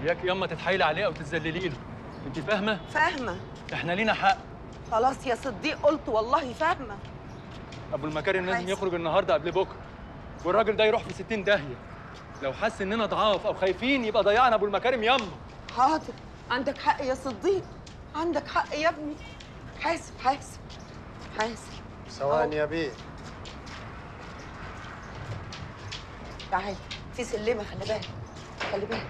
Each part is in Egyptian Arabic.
اياك ياما تتحايلي عليه او تتذللي له انت فاهمه فاهمه احنا لينا حق خلاص يا صديق قلت والله فاهمه ابو المكارم لازم عايز. يخرج النهارده قبل بكره والراجل ده يروح في 60 داهيه لو حس اننا ضعاف او خايفين يبقى ضيعنا ابو المكارم ياما حاضر عندك حق يا صديق عندك حق يا ابني حاسب حاسب حاسب ثواني يا بيه تعال في سلمه خلي بالك خلي بالك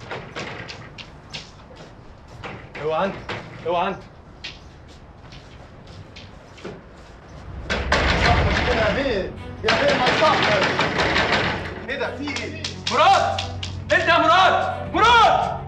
اوعى انت اوعى انت يا بيه يا بيه ما تصحر ايه ده في ايه؟ مراد انت يا مراد مراد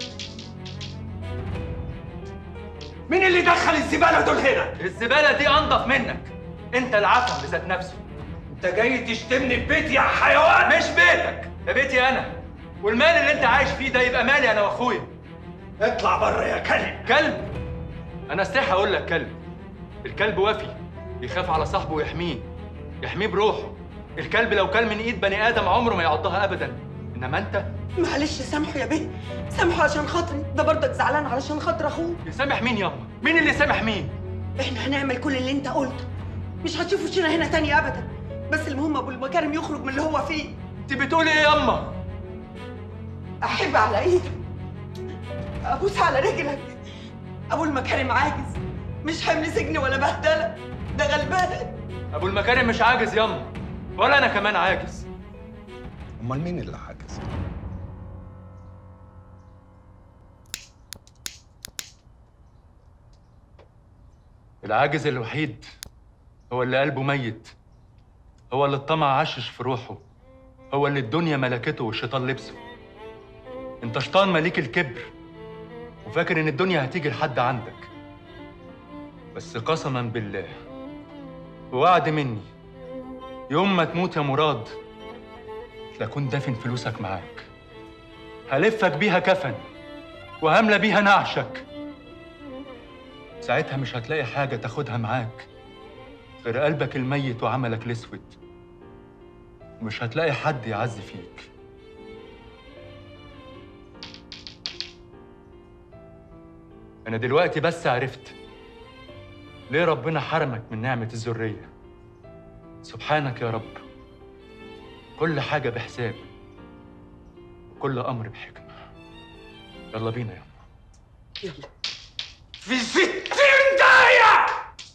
مين اللي دخل الزباله دول هنا؟ الزباله دي انضف منك انت العفن بذات نفسه انت جاي تشتمني في بيتي يا حيوان؟ مش بيتك ده بيتي انا والمال اللي انت عايش فيه ده يبقى مالي انا واخويا اطلع بره يا كلب كلب انا استحي اقول لك كلب الكلب وفي يخاف على صاحبه ويحميه يحميه بروحه الكلب لو كل من ايد بني ادم عمره ما يعضها ابدا انما انت معلش سامحه يا بيه سامحه عشان خاطري ده برضك زعلان علشان خاطر اخوه يسامح مين ياما مين اللي سامح مين احنا هنعمل كل اللي انت قلته مش هتشوفوا وشنا هنا تاني ابدا بس المهم ابو المكارم يخرج من اللي هو فيه انت بتقولي ايه ياما احب على ايدك ابوس على رجلك ابو المكارم عاجز مش حمل سجن ولا بهدله ده غلبان ابو المكارم مش عاجز ياما ولا انا كمان عاجز امال مين اللي عاجز العاجز الوحيد هو اللي قلبه ميت هو اللي الطمع عشش في روحه هو اللي الدنيا ملكته والشيطان لبسه انت شيطان مليك الكبر وفاكر ان الدنيا هتيجي لحد عندك بس قسما بالله ووعد مني يوم ما تموت يا مراد لكون دافن فلوسك معاك هلفك بيها كفن وهملى بيها نعشك ساعتها مش هتلاقي حاجة تاخدها معاك غير قلبك الميت وعملك الأسود ومش هتلاقي حد يعز فيك أنا دلوقتي بس عرفت ليه ربنا حرمك من نعمة الذرية سبحانك يا رب كل حاجة بحساب وكل أمر بحكمة يلا بينا يا يلا في ستين